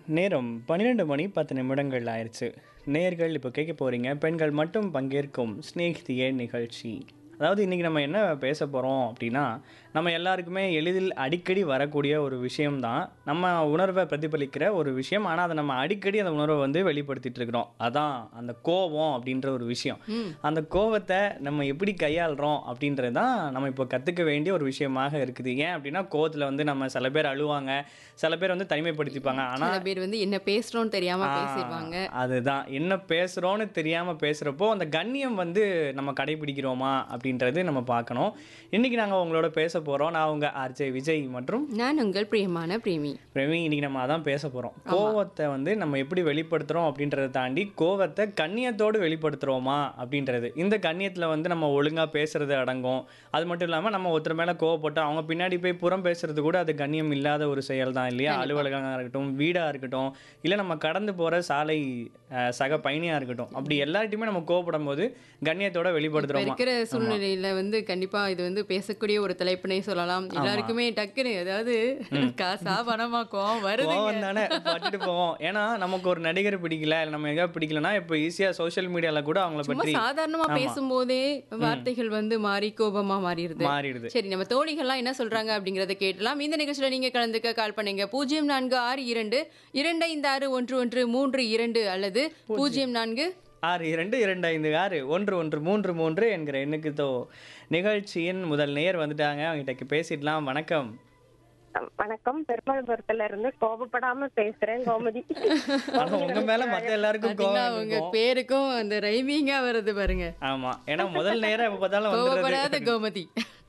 நேரம் 12 மணி 10 நிமிடங்கள் ஆயிருச்சு. நேயர்கள் இப்போ கேட்க போறீங்க. பெண்கள் மட்டும் பங்கேற்கும் சிநேகிதியே நிகழ்ச்சி. அதாவது இன்னைக்கு நம்ம என்ன பேச போறோம் அப்படின்னா, நம்ம எல்லாருக்குமே எளிதில் அடிக்கடி வரக்கூடிய ஒரு விஷயம் தான். நம்ம உணர்வ பிரதிபலிக்கிற ஒரு விஷயம். ஆனா, அத நம்ம அடிக்கடி அந்த உணர்வ வந்து வெளிப்படுத்திட்டு இருக்கிறோம். அதான் அந்த கோவம் அப்படின்ற ஒரு விஷயம். ம். அந்த கோவத்த நம்ம எப்படி கையாளுறோம் அப்படின்றது தான் நம்ம இப்போ கத்துக்க வேண்டிய ஒரு விஷயமாக இருக்குது. ஏன் அப்படின்னா, கோவத்துல வந்து நம்ம சில பேர் அழுவாங்க. சில பேர் வந்து தனிமைப்படுத்திப்பாங்க. ஆனா சில பேர் வந்து என்ன பேசுறோம்னு தெரியாம ஆ, பேசிடுவாங்க. அதுதான். என்ன பேசுறோம்னு தெரியாம பேசுறப்போ, அந்த கண்ணியம் வந்து நம்ம கடைபிடிக்கிறோமா அப்படின்றது நம்ம பார்க்கணும். இன்னைக்கு நாங்க உங்களோட பேச போறோம். நான் உங்க ஆர்ஜே விஜய் மற்றும் நான் உங்கள் பிரியமான பிரேமி. பிரவி இன்னைக்கு நம்ம அதான் பேச போறோம். கோவத்தை வந்து நம்ம எப்படி வெளிப்படுத்துறோம் அப்படின்றத தாண்டி, கோவத்தை கண்ணியத்தோடு வெளிப்படுத்துறோமா அப்படின்றது. இந்த கண்ணியத்துல வந்து நம்ம ஒழுங்கா பேசுறது அடங்கும். அது மட்டும் இல்லாம நம்ம ஒருத்தர் மேல கோவப்பட்டு அவங்க பின்னாடி போய் புறம் பேசுறது கூட அது கண்ணியம் இல்லாத ஒரு செயல் தான் இல்லையா? கண்டிப்பா. அலுவலகமா இருக்கட்டும், வீடா இருக்கட்டும், இல்ல நம்ம கடந்து போற சாலை அ, சக பயணியா இருக்கட்டும். அப்படி எல்லார்ட்டையுமே நம்ம கோவப்படும்போது கண்ணியத்தோட இப்ப வெளிப்படுத்துறோமா? இருக்கிற ஆமா. சூழ்நிலையில வந்து கண்டிப்பா இது வந்து பேசக்கூடிய ஒரு தலைப்புனே சொல்லலாம். ஆமா. எல்லாருக்குமே டக்குன்னு அதாவது காசா பணமா கோவம் வருதுங்க. கோவம் தானே பட்டுட்டு போவோம். ஏன்னா நமக்கு ஒரு நடிகர் பிடிக்கல, இல்ல நம்ம எங்கேயாவது பிடிக்கலன்னா, இப்போ ஈஸியா சோஷியல் மீடியால கூட அவங்கள சும்மா பற்றி சாதாரணமா ஆமா. பேசும்போதே வார்த்தைகள் வந்து மாறி கோபமா மாறிடுது. மாறிடுது. சரி நம்ம தோழிகள்லாம் என்ன சொல்றாங்க அப்படிங்கறத கேட்டலாம். இந்த நிகழ்ச்சியில நீங்க கலந்துக்க கால் பண்ணுங்க. பூஜ்ஜியம் நான்கு ஆறு இரண்டு இரண்டு ஐந்து ஆறு ஒன்று ஒன்று மூன்று இரண்டு அல்லது பூஜ்ஜியம் நான்கு ஆறு இரண்டு இரண்டு ஐந்து ஆறு ஒன்று ஒன்று மூன்று மூன்று என்கிற எண்ணுக்கு தோ நிகழ்ச்சியின் முதல் நேயர் வந்துட்டாங்க அவங்ககிட்ட பேசிடலாம் வணக்கம் வணக்கம் பெருமாள்புரத்துல இருந்து கோபப்படாம பேசுறேன் கோமதி ஆனா உங்க மேல மத்த எல்லாருக்கும் பாத்தீங்களா கோவம் உங்க இருக்கும். பேருக்கும் அந்த ரைமிங்கா வருது பாருங்க ஆமா ஏன்னா முதல் நேரம் எப்ப பார்த்தாலும் கோவப்படாத வந்துடுறது கோமதி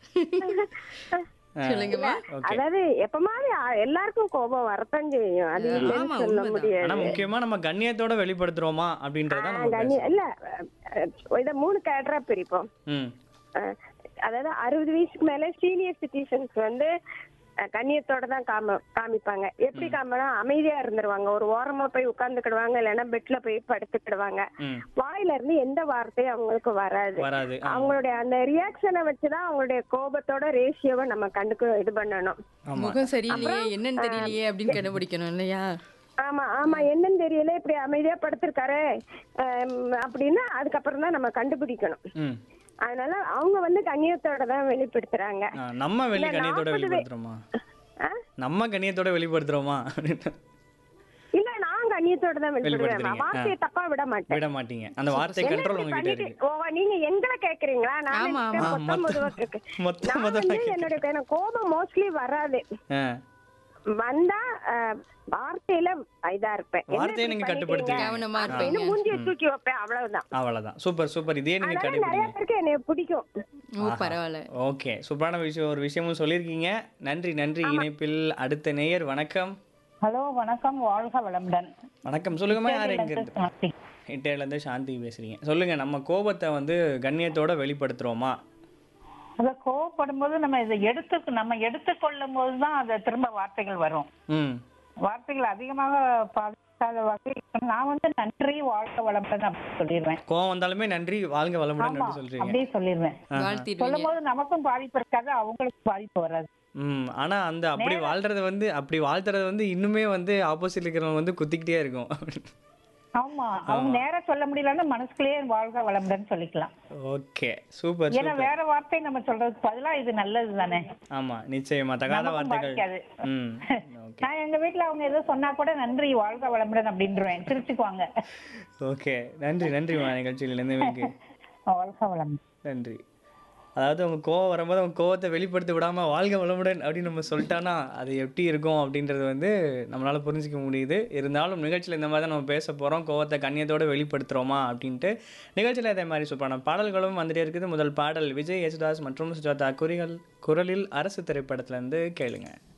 சொல்லுங்கம்மா ஓகே அதாவது எப்பமாவது ஆ- எல்லாருக்கும் கோபம் வரத்தான் செய்யும் அது ஆமா, இல்லைன்னு சொல்ல உண்மைதான். முடியாது ஆனா முக்கியமா நம்ம கண்ணியத்தோட வெளிப்படுத்துறோமா அப்படின்றத ஆ, நம்ம கண்ணி- பேசணும். இல்ல அஹ், இத மூணு கேட்டரா பிரிப்போம் ம் அஹ், அதாவது அறுபது வயசுக்கு மேல சீனியர் சிட்டிசன்ஸ் வந்து அஹ், கண்ணியத்தோட தான் காம காமிப்பாங்க எப்படி காமினா அமைதியா இருந்துருவாங்க ஒரு ஓரமா போய் உட்கார்ந்துக்கிடுவாங்க இல்லைன்னா பெட்ல போய் படுத்துக்கிடுவாங்க ம் வாயில இருந்து எந்த வார்த்தையும் அவங்களுக்கு வராது வராது ஆமா. அவங்களுடைய அந்த ரியாக்ஷனை வச்சுதான் அவங்களுடைய கோபத்தோட ரேஷியோவை நம்ம கண்டுக்கு இது பண்ணணும் ஆமா முகம் சரியில்லையே என்னன்னு தெரியலையே அப்படின்னு கண்டுபிடிக்கணும் இல்லையா ஆமா ஆமா என்னன்னு தெரியல இப்படி அமைதியா படுத்திருக்காரு ஆம், அப்படின்னா அதுக்கப்புறம் தான் நம்ம கண்டுபிடிக்கணும் ம் அதனால அவங்க வந்து கண்ணியத்தோட தான் வெளிப்படுத்துறாங்க ஆ, நம்ம வெளி இல்ல, கண்ணியத்தோட 40 வே- வெளிப்படுத்துறோமா ஆ? நம்ம கண்ணியத்தோட வெளிப்படுத்துறோமா இல்ல நான் கண்ணியத்தோட தான் வெளிப்படுத்துவேன் வெளிப்படுத்துறீங்க. வார்த்தையை தப்பா விட மாட்டேன் விட மாட்டீங்க அந்த வார்த்தை என்ன கண்ட்ரோல் இப்படி உங்ககிட்ட பண்ணிட்டு- இருக்கு ஓ, நீங்க எங்களை கேக்குறீங்களா நான் ஆமா, நினைச்சேன் ஆமா. மொத்தம் மொத்த- பொதுவா கேக்கு. மொத்த நான் மொத்தமா வந்து என்னுடைய எனக்கு கோபம் மோஸ்ட்லி வராது ஆ, வந்தா அஹ், வார்த்தையில இதா இருப்பேன் என்ன வார்த்தையை இப்படி நீங்க பண்ணிட்டீங்க? கட்டுப்படுத்துவீங்க. கவனமா அப்படின்னு இருப்பீங்க மூஞ்சியை தூக்கி வைப்பேன் அவ்வளவுதான் அவ்வளவுதான் சூப்பர் சூப்பர் இதே நீங்க அதனால நிறைய கடைபிடிங்க பேருக்கு என்னைய பிடிக்கும் ஓ பரவாயில்ல ஓகே சூப்பரான விஷயம் ஒரு விஷயமும் சொல்லியிருக்கீங்க நன்றி நன்றி இணைப்பில் அடுத்த நேயர் வணக்கம் ஹலோ வணக்கம் வாழ்க வளமுடன் வணக்கம் சொல்லுங்கம்மா யார் எங்க இருந்து இருந்து சாந்தி. இட்டையில இருந்து சாந்தி பேசுறீங்க சொல்லுங்க நம்ம கோபத்தை வந்து கண்ணியத்தோட வெளிப்படுத்துறோமா அத கோவப்படும் போது நம்ம இதை எடுத்து நம்ம எடுத்துக்கொள்ளும் போது தான் அதை திரும்ப வார்த்தைகள் வரும் ம் வார்த்தைகள் அதிகமாக பாதிக்காத வகை நான் வந்து நன்றி வாழ்க வளமுடன் அப்படின்னு சொல்லிடுவேன் கோவம் வந்தாலுமே நன்றி வாழ்க வளமுடன் ஆமா அப்படி சொல்றீங்க அப்படியே சொல்லிடுவேன் வாழ்த்திடுவீங்க சொல்லும் போது நமக்கும் பாதிப்பு இருக்காது அவங்களுக்கும் பாதிப்பு வராது ம் ஆனா அந்த அப்படி வாழ்றது வந்து அப்படி வாழ்த்துறது வந்து இன்னுமே வந்து ஆப்போசிட்ல இருக்கிறவங்க வந்து குத்திக்கிட்டே இருக்கும் ஆமா அவங்க நேரா சொல்ல முடியலன்னா மனசுக்குள்ளேயே வாழ்க வளமுடன் சொல்லிக்கலாம் ஓகே சூப்பர் ஏன்னா வேற வார்த்தை நம்ம சொல்றதுக்கு பதிலா இது நல்லது தானே ஆமா நிச்சயமா தகாத நமக்கும் வார்த்தைகள் பாதிக்காது. ம் ஓகே நான் எங்க வீட்ல அவங்க ஏதோ சொன்னா கூட நன்றி வாழ்க வளமுடன் அப்படின்றேன் சிரிச்சுக்குவாங்க ஓகே நன்றி நன்றிம்மா நிகழ்ச்சியில் இருந்தவங்களுக்கு வாழ்க வளமுடன் நன்றி அதாவது அவங்க கோவம் வரும்போது அவங்க கோவத்தை வெளிப்படுத்த விடாம வாழ்க வளமுடன் அப்படின்னு நம்ம சொல்லிட்டானா அது எப்படி இருக்கும் அப்படின்றது வந்து நம்மளால புரிஞ்சிக்க முடியுது இருந்தாலும் நிகழ்ச்சியில் இந்த மாதிரி தான் நம்ம பேச போகிறோம் கோவத்தை கண்ணியத்தோட வெளிப்படுத்துகிறோமா அப்படின்ட்டு நிகழ்ச்சியில் இதே மாதிரி சூப்பரான பாடல்களும் வந்துட்டே இருக்குது முதல் பாடல் விஜய் யேசுதாஸ் மற்றும் சுஜாதா குறிகள் குரலில் அரசு திரைப்படத்துலேருந்து கேளுங்க